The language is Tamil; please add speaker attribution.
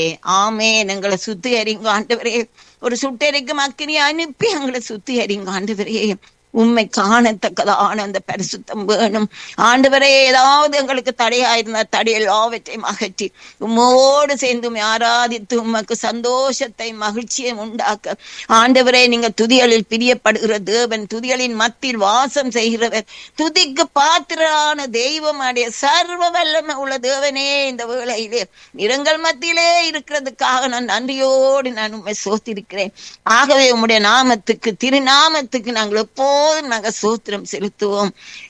Speaker 1: ஆமேன் எங்களை சுத்திகரிங்க ஆண்டவரே ஒரு சுட்டெரிக்கும் அக்கினி அனுப்பி எங்களை சுத்திகரிங்க ஆண்டவரே உண்மை காணத்தக்கதான அந்த பரிசுத்தம் வேணும் ஆண்டவரே ஏதாவது எங்களுக்கு தடையா இருந்தா தடை எல்லாவற்றையும் அகற்றி உம்மோடு சேர்ந்து உம்மை ஆராதித்து உமக்கு சந்தோஷத்தை மகிழ்ச்சியை உண்டாக்க ஆண்டவரே நீங்க துதிகளில் பிரியப்படுகிற தேவன் துதிகளின் மத்தியில் வாசம் செய்கிறவர் துதிக்கு பாத்திரான தெய்வம் அடைய சர்வ வல்லமை உள்ள தேவனே இந்த வேளையிலே இரங்கல் மத்தியிலே இருக்கிறதுக்காக நான் நன்றியோடு நான் உண்மை சோத்திருக்கிறேன் ஆகவே உம்முடைய நாமத்துக்கு திருநாமத்துக்கு நாங்கள் எப்போதும் நாங்கள் சோத்திரம் செலுத்துவோம்